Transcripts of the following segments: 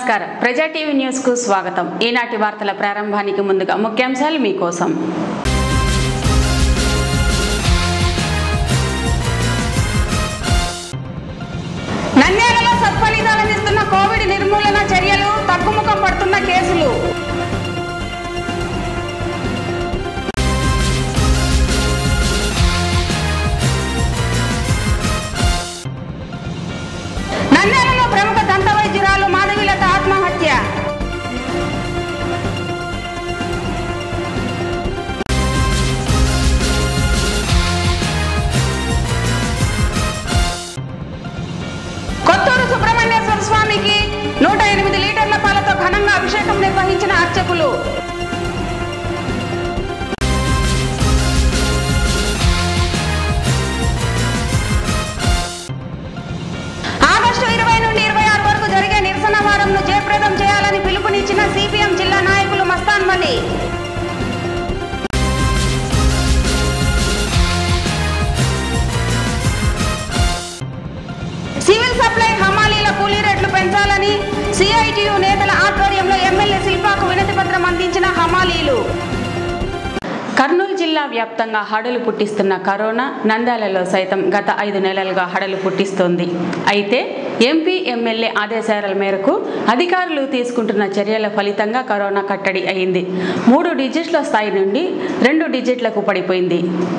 నమస్కారం ప్రజా TV news కు స్వాగతం ఈనాటి వార్తల ప్రారంభానికి ముందుగా ముఖ్యాంశాలు మీకోసం నంద్యాలలో సత్ఫలితాలనిస్తున్న కోవిడ్ నిర్మూలన చర్యలు తగ్గుముఖం పడుతున్న కేసులు నంద్యాలలో ప్రముఖ దంత వైద్యురాలు మాధవిలత ఆత్మహత్య కొత్తూరు సుబ్రహ్మణ్యేశ్వర స్వామికి నూట ఎనిమిది లీటర్ల పాలతో ఘనంగా అభిషేకం నిర్వహించిన అర్చకులు ఆగస్టు ఇరవై నుండి ఇరవై ఆరు వరకు జరిగే నిరసన వారంను జయప్రదం చేయాలని పిలుపునిచ్చిన సిపిఎం జిల్లా నాయకులు మస్తాన్ వలి సివిల్ సప్లై హమాలీల కూలీ రేట్లు పెంచాలని సిఐటియు నేతల ఆధ్వర్యంలో ఎమ్మెల్యే శిల్పాకు వినతి పత్రం అందించిన హమాలీలు కర్నూలు జిల్లా వ్యాప్తంగా హడలు పుట్టిస్తున్న కరోనా నంద్యాలలో సైతం గత ఐదు నెలలుగా హడలు పుట్టిస్తోంది అయితే ఎంపీ ఎమ్మెల్యే ఆదేశాల మేరకు అధికారులు తీసుకుంటున్న చర్యల ఫలితంగా కరోనా కట్టడి అయింది మూడు డిజిట్ల స్థాయి నుండి రెండు డిజిట్లకు పడిపోయింది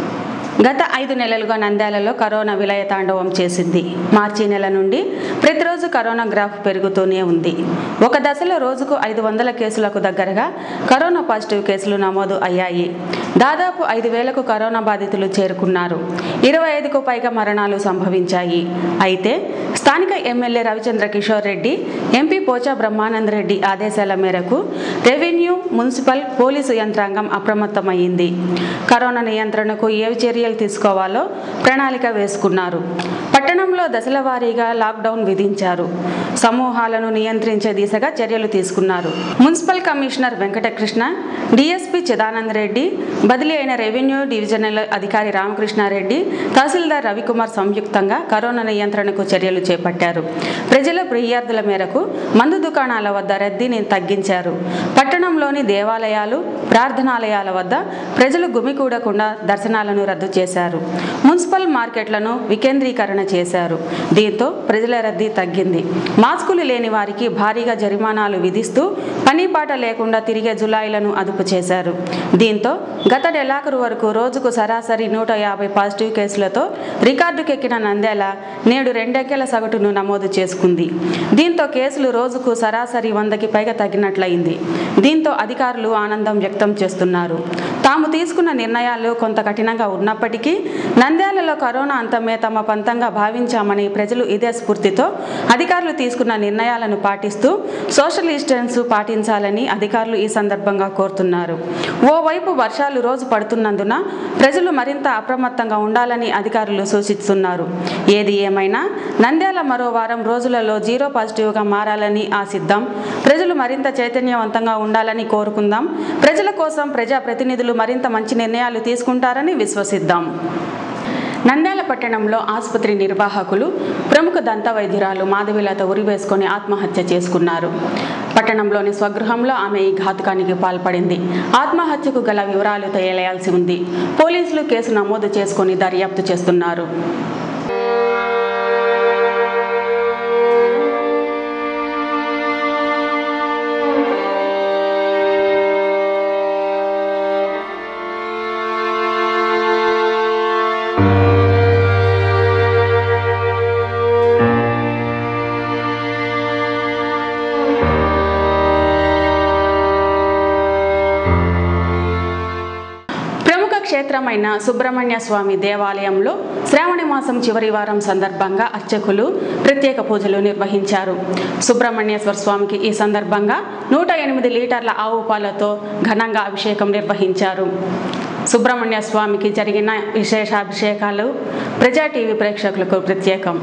గత ఐదు నెలలుగా నంద్యాలలో కరోనా విలయ తాండవం చేసింది మార్చి నెల నుండి ప్రతిరోజు కరోనా గ్రాఫ్ పెరుగుతూనే ఉంది ఒక దశలో రోజుకు ఐదు వందల కేసులకు దగ్గరగా కరోనా పాజిటివ్ కేసులు నమోదు అయ్యాయి దాదాపు ఐదు వేలకు కరోనా బాధితులు చేరుకున్నారు ఇరవై ఐదుకు పైగా మరణాలు సంభవించాయి అయితే స్థానిక ఎమ్మెల్యే రవిచంద్ర కిషోర్ రెడ్డి ఎంపీ పోచా బ్రహ్మానంద రెడ్డి ఆదేశాల మేరకు రెవెన్యూ మున్సిపల్ పోలీసు యంత్రాంగం అప్రమత్తమైంది కరోనా నియంత్రణకు ఏ చర్యలు తీసుకోవాలో ప్రణాళిక వేసుకున్నారు పట్టణంలో దశల వారీగా లాక్డౌన్ విధించారు సమూహాలను నియంత్రించే దిశగా చర్యలు తీసుకున్నారు మున్సిపల్ కమిషనర్ వెంకటకృష్ణ డిఎస్పీ చిదానంద రెడ్డి బదిలీ అయిన రెవెన్యూ డివిజనల్ అధికారి రామకృష్ణారెడ్డి తహసీల్దార్ రవికుమార్ సంయుక్తంగా కరోనా నియంత్రణకు చర్యలు చేపట్టారు ప్రజల ఫిర్యాదుల మేరకు మందు దుకాణాల వద్ద రద్దీని తగ్గించారు పట్టణంలోని దేవాలయాలు ప్రార్థనాలయాల వద్ద ప్రజలు గుమికూడకుండా దర్శనాలను రద్దు చేశారు మున్సిపల్ మార్కెట్లను వికేంద్రీకరణ చేశారు దీంతో ప్రజల రద్దీ తగ్గింది మాస్కులు లేని వారికి భారీగా జరిమానాలు విధిస్తూ పనిపాట లేకుండా తిరిగే జులాయిలను అదుపు చేశారు దీంతో గత నెలాఖరు వరకు రోజుకు సరాసరి నూట యాభై పాజిటివ్ కేసులతో రికార్డుకెక్కిన నంద్యాల నేడు రెండెక్కల సగటును నమోదు చేసుకుంది దీంతో కేసులు రోజుకు సరాసరి వందకి పైగా తగ్గినట్లయింది దీంతో అధికారులు ఆనందం వ్యక్తం చేస్తున్నారు తాము తీసుకున్న నిర్ణయాలు కొంత కఠినంగా ఉన్నప్పటికీ నంద్యాలలో కరోనా అంతమే తమ పంతంగా భావించామని ప్రజలు ఇదే స్ఫూర్తితో అధికారులు తీసుకున్న నిర్ణయాలను పాటిస్తూ సోషల్ డిస్టెన్స్ పాటించాలని అధికారులు ఈ సందర్భంగా కోరుతున్నారు ఓవైపు వర్షాలు రోజు పడుతున్నందున ప్రజలు మరింత అప్రమత్తంగా ఉండాలని అధికారులు సూచిస్తున్నారు ఏది ఏమైనా నంద్యాల మరో వారం రోజులలో జీరో పాజిటివ్గా మారాలని ఆశిద్దాం ప్రజలు మరింత చైతన్యవంతంగా ఉండాలని కోరుకుందాం ప్రజల కోసం ప్రజా ప్రతినిధులు మరింత మంచి నిర్ణయాలు తీసుకుంటారని విశ్వసిద్దాం నంద్యాల పట్టణంలో ఆసుపత్రి నిర్వాహకులు ప్రముఖ దంత వైద్యురాలు మాధవిలత ఉరివేసుకొని ఆత్మహత్య చేసుకున్నారు పట్టణంలోని స్వగృహంలో ఆమె ఈ ఘాతుకానికి పాల్పడింది ఆత్మహత్యకు గల వివరాలు తెలియాల్సి ఉంది పోలీసులు కేసు నమోదు చేసుకొని దర్యాప్తు చేస్తున్నారు ప్రముఖ క్షేత్రమైన సుబ్రహ్మణ్య స్వామి దేవాలయంలో శ్రావణ మాసం చివరి వారం సందర్భంగా అర్చకులు ప్రత్యేక పూజలు నిర్వహించారు సుబ్రహ్మణ్యేశ్వర స్వామికి ఈ సందర్భంగా నూట ఎనిమిది లీటర్ల ఆవు పాలతో ఘనంగా అభిషేకం నిర్వహించారు సుబ్రహ్మణ్య స్వామికి జరిగిన విశేషాభిషేకాలు ప్రజా టీవీ ప్రేక్షకులకు ప్రత్యేకం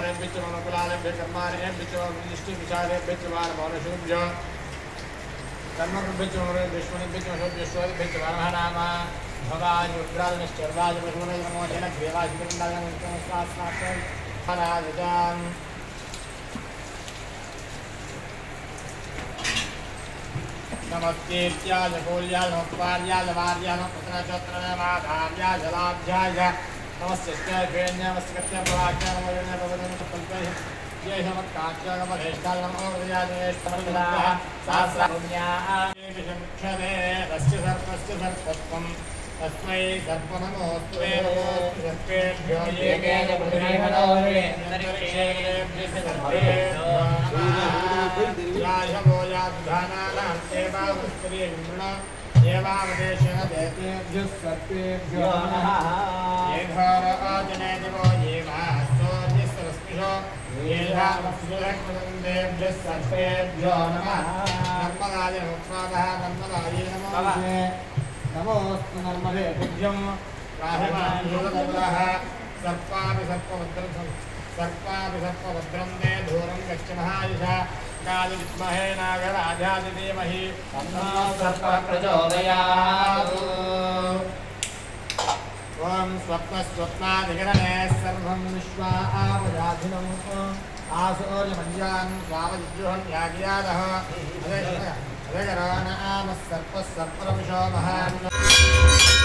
శుభ్య कर्मकृभ्यश्वनिभ्यश्वनिभ्यश्वनिभ्यश्वरः नाम भवान् रुद्रादिश्चर्वादिपशुनमोचन क्रियवादिपृण्डादिपरादिजान् नमस्तेत्याय गोल्याय नमस्कार्याय वार्याय नमस्कृतनक्षत्रमाधार्याय जलाध्याय नमस्ते भेण्यमस्कृत्य प्रवाक्य नमोजन प्रवदन कल्पय जय समत्काच्य नमधेष्टाय नमो हृदयादेष्टमर्गदाः सहस्रपुण्याः क्षणे तस्य सर्पस्य सर्पत्वम् तस्मै सर्पनमोऽस्तु सर्पेभ्यो येकेन पृथिवीमनोरे अन्तरिक्षेभ्यः सर्पेभ्यो याशवो याधानानां देवावस्त्रीर्मृण देवावदेशेन देतेभ्यः सर्पेभ्यो नमः ये घोर आजने दिवो ये महास्तोर्यस्रस्मिषो ये धामस्मिरक्मदन्देभ्यः सर्पेभ्यो नमः नर्मदाय नमस्वादः नर्मदायै नमो नमोऽस्तु नर्मदे तुभ्यं राहिमानुगतः सर्पापि सर्पभद्रं सर्पापि सर्पभद्रं ते धूरं गच्छ महायुषा कालि विद्महे नागराजादि धीमहि तन्नो सर्पः प्रचोदयात् ॐ स्वप्नस्वप्नादिगणने सर्वं विश्वा आवराधिनम् आसूर्यमञ्जान् स्वामजिजुहं याज्ञादः अजगरान आमः सर्पः सर्परविशो महान्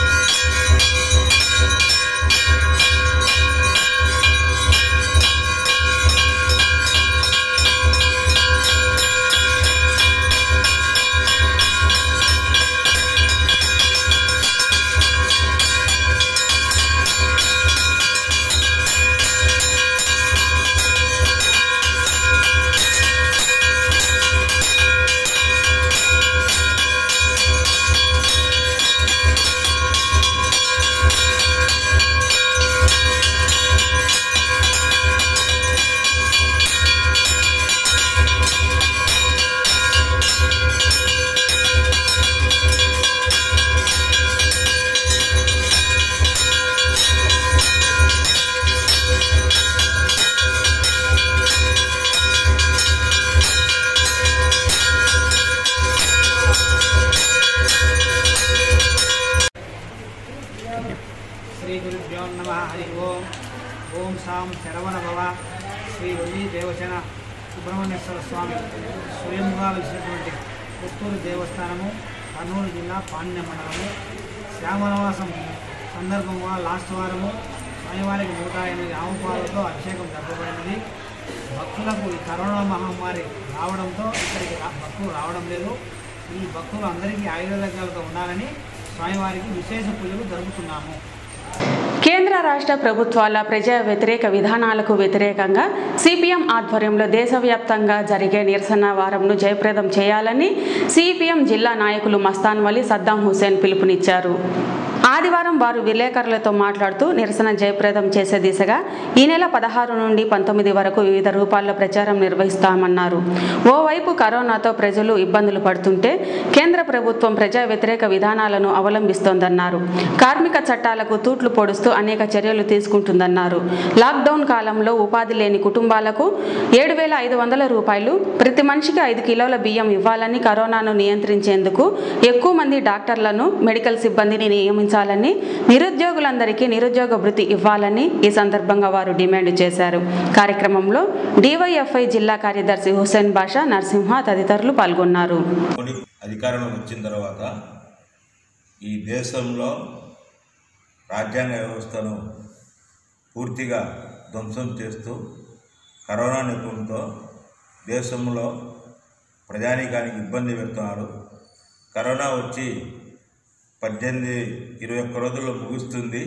శ్రీ గురుభ్యో నమ హరి ఓం ఓం సాం శరవణ భవ శ్రీ వల్లి దేవసేన సుబ్రహ్మణ్యేశ్వర స్వామి స్వయంగా వెలిసినటువంటి పుత్తూరు దేవస్థానము కర్నూలు జిల్లా పాణ్య మండలము శ్యామనవాసం సందర్భంగా లాస్ట్ వారము స్వామివారికి నూట ఎనిమిది ఆవుపాలతో అభిషేకం జరపబడినది భక్తులకు ఈ కరోనా మహమ్మారి రావడంతో ఇక్కడికి రా- భక్తులు రావడం లేదు ఈ భక్తులు అందరికీ ఆయుర్వేదాలతో ఉండాలని స్వామివారికి విశేష పూజలు జరుపుతున్నాము కేంద్ర రాష్ట్ర ప్రభుత్వాల ప్రజా వ్యతిరేక విధానాలకు వ్యతిరేకంగా సిపిఎం ఆధ్వర్యంలో దేశవ్యాప్తంగా జరిగే నిరసన వారంను జయప్రదం చేయాలని సిపిఎం జిల్లా నాయకులు మస్తాన్ వలి సద్దాం హుసేన్ పిలుపునిచ్చారు ఆదివారం వారు విలేకరులతో మాట్లాడుతూ నిరసన జయప్రదం చేసే దిశగా ఈ నెల పదహారు నుండి పంతొమ్మిది వరకు వివిధ రూపాల్లో ప్రచారం నిర్వహిస్తామన్నారు ఓవైపు కరోనాతో ప్రజలు ఇబ్బందులు పడుతుంటే కేంద్ర ప్రభుత్వం ప్రజా వ్యతిరేక విధానాలను అవలంబిస్తోందన్నారు కార్మిక చట్టాలకు తూట్లు పొడుస్తూ అనేక చర్యలు తీసుకుంటుందన్నారు లాక్డౌన్ కాలంలో ఉపాధి లేని కుటుంబాలకు ఏడు వేల ఐదు వందల రూపాయలు ప్రతి మనిషికి ఐదు కిలోల బియ్యం ఇవ్వాలని కరోనాను నియంత్రించేందుకు ఎక్కువ మంది డాక్టర్లను మెడికల్ సిబ్బందిని నియమించాలని నిరుద్యోగులందరికీ నిరుద్యోగ భృతి ఇవ్వాలని ఈ సందర్భంగా వారు డిమాండ్ చేశారు కార్యక్రమంలో డివైఎఫ్ఐ జిల్లా కార్యదర్శి హుసేన్ బాషా నరసింహ తదితరులు పాల్గొన్నారు కొన్ని అధికారంలోకి వచ్చిన తర్వాత ఈ దేశంలో రాజ్యాంగ వ్యవస్థను పూర్తిగా ధ్వంసం చేస్తూ కరోనా నిపుణులతో దేశంలో ప్రజానీకానికి ఇబ్బంది పెడుతున్నారు కరోనా వచ్చి పద్దెనిమిది ఇరవై ఒక్క రోజుల్లో ముగుస్తుంది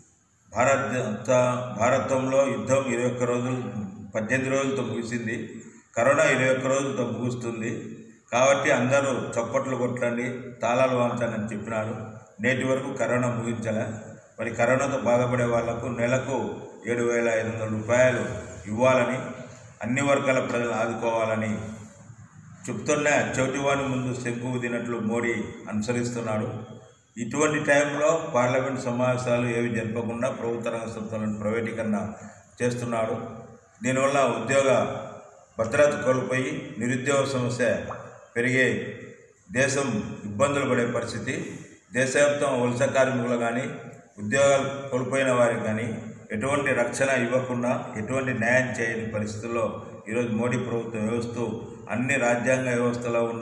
భారత భారతంలో యుద్ధం ఇరవై ఒక్క రోజులు పద్దెనిమిది రోజులతో ముగిసింది కరోనా ఇరవై ఒక్క రోజులతో ముగుస్తుంది కాబట్టి అందరూ చప్పట్లు కొట్టండి తాళాలు వాంచండి అని చెప్పినారు నేటి వరకు కరోనా ముగించలే మరి కరోనాతో బాధపడే వాళ్లకు నెలకు ఏడు వేల ఐదు వందల రూపాయలు ఇవ్వాలని అన్ని వర్గాల ప్రజలు ఆదుకోవాలని చెప్తున్న చౌటివాని ముందు శంకు దినట్లు మోడీ అనుసరిస్తున్నాడు ఇటువంటి టైంలో పార్లమెంట్ సమావేశాలు ఏవి జరపకుండా ప్రభుత్వ రంగ సంస్థలను ప్రైవేటీకరణ చేస్తున్నాడు దీనివల్ల ఉద్యోగ భద్రత కోల్పోయి నిరుద్యోగ సమస్య పెరిగే దేశం ఇబ్బందులు పడే పరిస్థితి దేశవ్యాప్తం వలస కార్మికులు కానీ ఉద్యోగాలు కోల్పోయిన వారికి కానీ ఎటువంటి రక్షణ ఇవ్వకుండా ఎటువంటి న్యాయం చేయని పరిస్థితుల్లో ఈరోజు మోడీ ప్రభుత్వం వ్యవస్థ అన్ని రాజ్యాంగ వ్యవస్థలో ఉన్న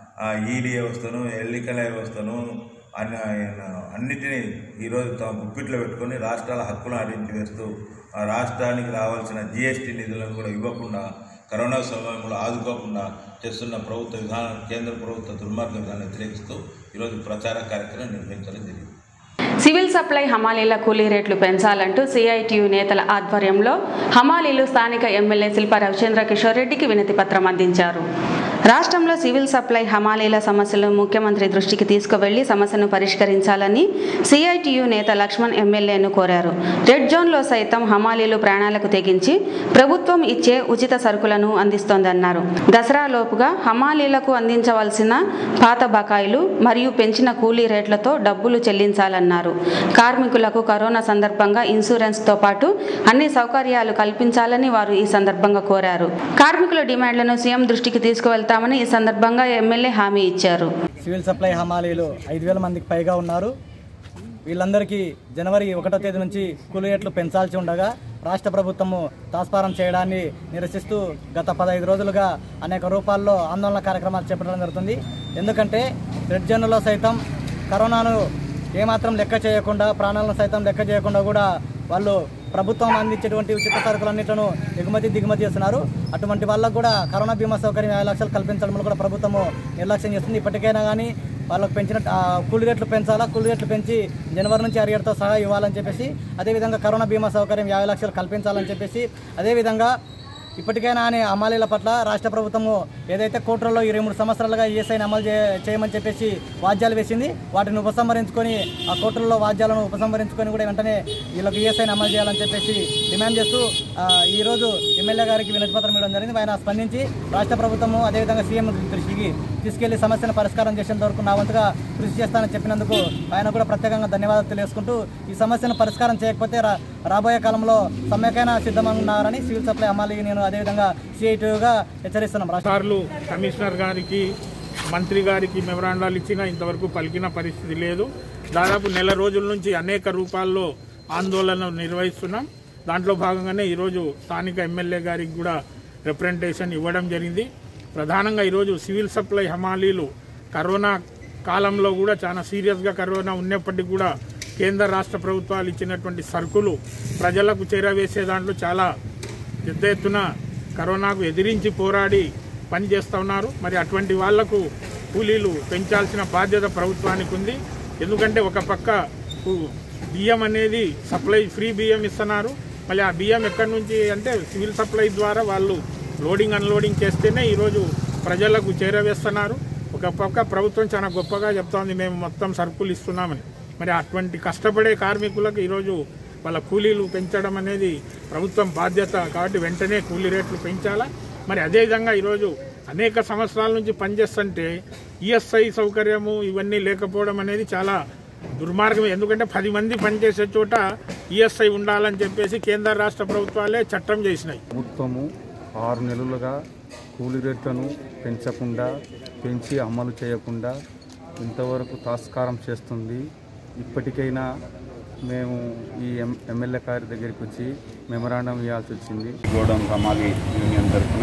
ఈడీ వ్యవస్థను ఎన్నికల వ్యవస్థను అన్ని అన్నిటినీ ఈరోజు తమ గుప్పిట్లో పెట్టుకొని రాష్ట్రాల హక్కులను అడించి వేస్తూ ఆ రాష్ట్రానికి రావాల్సిన జిఎస్టీ నిధులను కూడా ఇవ్వకుండా కరోనా సమయంలో ఆదుకోకుండా చేస్తున్న ప్రభుత్వ విధానం కేంద్ర ప్రభుత్వ దుర్మార్గ విధానాన్ని వ్యతిరేకిస్తూ ఈరోజు ప్రచార కార్యక్రమం నిర్వహించడం జరిగింది సివిల్ సప్లై హమాలీల కూలీ రేట్లు పెంచాలంటూ సిఐటియు నేతల ఆధ్వర్యంలో హమాలీలు స్థానిక ఎమ్మెల్యే శిల్ప రవిచంద్ర కిషోర్ రెడ్డికి వినతి పత్రం అందించారు రాష్ట్రంలో సివిల్ సప్లై హమాలీల సమస్యలను ముఖ్యమంత్రి దృష్టికి తీసుకువెళ్లి సమస్యను పరిష్కరించాలని సిఐటియు నేత లక్ష్మణ్ ఎమ్మెల్యేను కోరారు రెడ్ జోన్లో సైతం హమాలీలు ప్రాణాలకు తెగించి ప్రభుత్వం ఇచ్చే ఉచిత సరుకులను అందిస్తోందన్నారు దసరా లోపుగా హమాలీలకు అందించవలసిన పాత బకాయిలు మరియు పెంచిన కూలీ రేట్లతో డబ్బులు చెల్లించాలన్నారు కార్మికులకు కరోనా సందర్భంగా ఇన్సూరెన్స్తో పాటు అన్ని సౌకర్యాలు కల్పించాలని వారు ఈ సందర్భంగా కోరారు కార్మికుల డిమాండ్లను సీఎం దృష్టికి తీసుకువెళ్తామని ఈ సందర్భంగా ఎమ్మెల్యే హామీ ఇచ్చారు సివిల్ సప్లై హమాలీలు ఐదు వేల మందికి పైగా ఉన్నారు వీళ్ళందరికీ జనవరి ఒకటో తేదీ నుంచి కూలీ రేట్లు పెంచాల్సి ఉండగా రాష్ట్ర ప్రభుత్వము తాస్పారం చేయడాన్ని నిరసిస్తూ గత పదహైదు రోజులుగా అనేక రూపాల్లో ఆందోళన కార్యక్రమాలు చేపట్టడం జరుగుతుంది ఎందుకంటే రెడ్ జోన్లో సైతం కరోనాను ఏమాత్రం లెక్క చేయకుండా ప్రాణాలను సైతం లెక్క చేయకుండా కూడా వాళ్ళు ప్రభుత్వం అందించేటువంటి ఉచిత సరుకులన్నింటిను ఎగుమతి దిగుమతి చేస్తున్నారు అటువంటి వాళ్ళకు కూడా కరోనా బీమా సౌకర్యం యాభై లక్షలు కల్పించడంలో కూడా ప్రభుత్వము నిర్లక్ష్యం చేస్తుంది ఇప్పటికైనా కానీ వాళ్ళకు పెంచిన ఆ, కూలీ రేట్లు పెంచాలా కూలీ రేట్లు పెంచి జనవరి నుంచి అరియర్తో సహా ఇవ్వాలని చెప్పేసి అదేవిధంగా కరోనా బీమా సౌకర్యం యాభై లక్షలు కల్పించాలని చెప్పేసి అదేవిధంగా ఇప్పటికైనా అనే అమలీల పట్ల రాష్ట్ర ప్రభుత్వము ఏదైతే కోర్టులలో ఇరవై మూడు సంవత్సరాలుగా ఈఎస్ఐని అమలు చే చేయమని చెప్పేసి వాద్యాలు వేసింది వాటిని ఉపసంహరించుకొని ఆ కోర్టులలో వాద్యాలను ఉపసంహరించుకొని కూడా వెంటనే వీళ్ళకి ఈఎస్ఐని అమలు చేయాలని చెప్పేసి డిమాండ్ చేస్తూ ఆ, ఈ రోజు ఎమ్మెల్యే గారికి వినతి పత్రం ఇవ్వడం జరిగింది ఆయన స్పందించి రాష్ట్ర ప్రభుత్వము అదేవిధంగా సీఎం దృష్టికి తీసుకెళ్లి సమస్యను పరిష్కారం చేసేంత వరకు నా వంతుగా కృషి చేస్తానని చెప్పినందుకు ఆయన కూడా ప్రత్యేకంగా ధన్యవాదాలు తెలియజేసుకుంటూ ఈ సమస్యను పరిష్కారం చేయకపోతే రా- రాబోయే కాలంలో సమ్మెకైనా సిద్ధమన్నారని సివిల్ సప్లై అమ్మాలి నేను అదేవిధంగా సిఐటిగా హెచ్చరిస్తున్నాం రాష్ట్ర సార్లు కమిషనర్ గారికి మంత్రి గారికి మెమరాండాలు ఇచ్చినా ఇంతవరకు పలికిన పరిస్థితి లేదు దాదాపు నెల రోజుల నుంచి అనేక రూపాల్లో ఆందోళన నిర్వహిస్తున్నాం దాంట్లో భాగంగానే ఈరోజు స్థానిక ఎమ్మెల్యే గారికి కూడా రిప్రజెంటేషన్ ఇవ్వడం జరిగింది ప్రధానంగా ఈరోజు సివిల్ సప్లై హమాలీలు కరోనా కాలంలో కూడా చాలా సీరియస్గా కరోనా ఉన్నప్పటికీ కూడా కేంద్ర రాష్ట్ర ప్రభుత్వాలు ఇచ్చినటువంటి సరుకులు ప్రజలకు చేరవేసే దాంట్లో చాలా పెద్ద ఎత్తున కరోనాకు ఎదిరించి పోరాడి పనిచేస్తూ ఉన్నారు మరి అటువంటి వాళ్లకు కూలీలు పెంచాల్సిన బాధ్యత ప్రభుత్వానికి ఉంది ఎందుకంటే ఒక పక్క కు- బియ్యం అనేది సప్లై ఫ్రీ బియ్యం ఇస్తున్నారు మళ్ళీ ఆ బియ్యం ఎక్కడి నుంచి అంటే సివిల్ సప్లై ద్వారా వాళ్ళు లోడింగ్ అన్లోడింగ్ చేస్తేనే ఈరోజు ప్రజలకు చేరవేస్తున్నారు ఒక పక్క ప్రభుత్వం చాలా గొప్పగా చెప్తోంది మేము మొత్తం సరుకులు ఇస్తున్నామని మరి అటువంటి కష్టపడే కార్మికులకు ఈరోజు వాళ్ళ కూలీలు పెంచడం అనేది ప్రభుత్వం బాధ్యత కాబట్టి వెంటనే కూలీ రేట్లు పెంచాలా మరి అదేవిధంగా ఈరోజు అనేక సంవత్సరాల నుంచి పనిచేస్తుంటే ఈఎస్ఐ సౌకర్యము ఇవన్నీ లేకపోవడం అనేది చాలా దుర్మార్గం ఎందుకంటే పది మంది పనిచేసే చోట ఈఎస్ఐ ఉండాలని చెప్పేసి కేంద్ర రాష్ట్ర ప్రభుత్వాలే చట్టం చేసినాయి ప్రభుత్వము ఆరు నెలలుగా కూలీ రేట్లను పెంచకుండా పెంచి అమలు చేయకుండా ఇంతవరకు తాస్కారం చేస్తుంది ఇప్పటికైనా మేము ఈ ఎం ఎమ్మెల్యే గారి దగ్గరికి వచ్చి మెమరాండం ఇవ్వాల్సి వచ్చింది గోడౌన్ హమాలి యూనియన్ తరఫున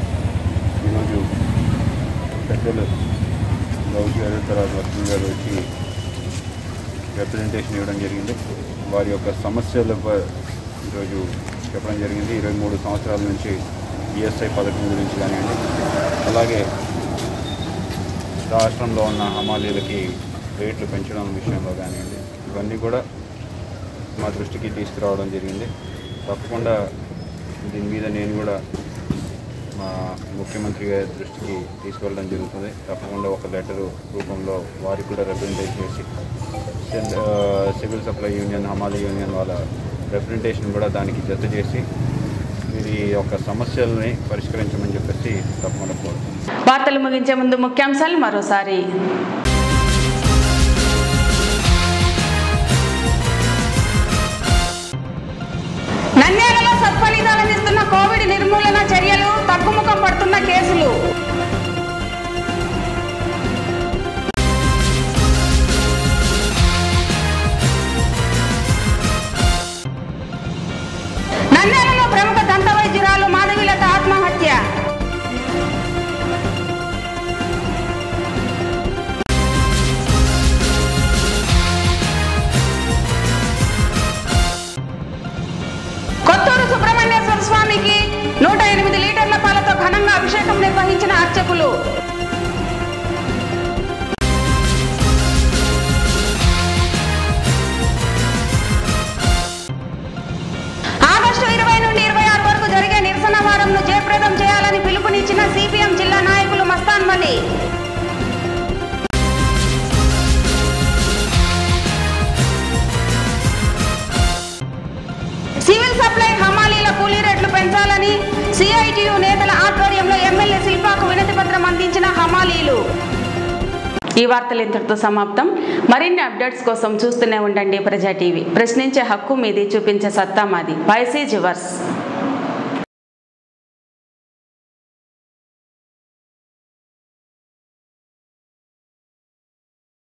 ఈరోజు పెద్దలు గౌడ్ గారు తర్వాత లక్ష్మి గారు వచ్చి రిప్రజెంటేషన్ ఇవ్వడం జరిగింది వారి యొక్క సమస్యలపై ఈరోజు చెప్పడం జరిగింది ఇరవై మూడు సంవత్సరాల నుంచి ఈఎస్ఐ పథకం గురించి కానివ్వండి అలాగే రాష్ట్రంలో ఉన్న హమాలీలకి రేట్లు పెంచడం విషయంలో కానివ్వండి ఇవన్నీ కూడా మా దృష్టికి తీసుకురావడం జరిగింది తప్పకుండా దీని మీద నేను కూడా మా ముఖ్యమంత్రి గారి దృష్టికి తీసుకెళ్ళడం జరుగుతుంది తప్పకుండా ఒక లెటర్ రూపంలో వారికి కూడా రిప్రజెంటేషన్ చేసి సెంట్- ఆ, సివిల్ సప్లై యూనియన్ హమాలి యూనియన్ వాళ్ళ రిప్రజెంటేషన్ కూడా దానికి జత చేసి మీరు ఈ యొక్క సమస్యల్ని పరిష్కరించమని చెప్పేసి తప్పకుండా కోరుతున్నాను వార్తలు ముగించే ముందు ముఖ్యాంశాలు మరోసారి నంద్యాలలో సత్ఫలితాలు అందిస్తున్న కోవిడ్ నిర్మూలన చర్యలు తగ్గుముఖం పడుతున్న కేసులు నంద్యాలలో ప్రముఖ దంత వైద్యురాలు మాధవీలత ఆత్మహత్య కొత్తూరు సుబ్రహ్మణ్యేశ్వర స్వామికి నూట ఎనిమిది లీటర్ల పాలతో ఘనంగా అభిషేకం నిర్వహించిన అర్చకులు ఆగస్టు ఇరవై నుండి ఇరవై ఆరు వరకు జరిగే నిరసన వారంను జయప్రదం చేయాలని పిలుపునిచ్చిన సిపిఎం జిల్లా నాయకులు మస్తాన్ వలి సివిల్ సప్లై హమాలీల కూలీ రేట్లు పెంచాలని సిఐటియు నేతల ఆధ్వర్యంలో ఎమ్మెల్యే శిల్పాకు వినతి పత్రం అందించిన హమాలీలు ఈ వార్తలు ఇంతటితో సమాప్తం మరిన్ని అప్డేట్స్ కోసం చూస్తూనే ఉండండి ప్రజా టీవీ ప్రశ్నించే హక్కు మీది చూపించే సత్తా మాది వైసీ జివర్స్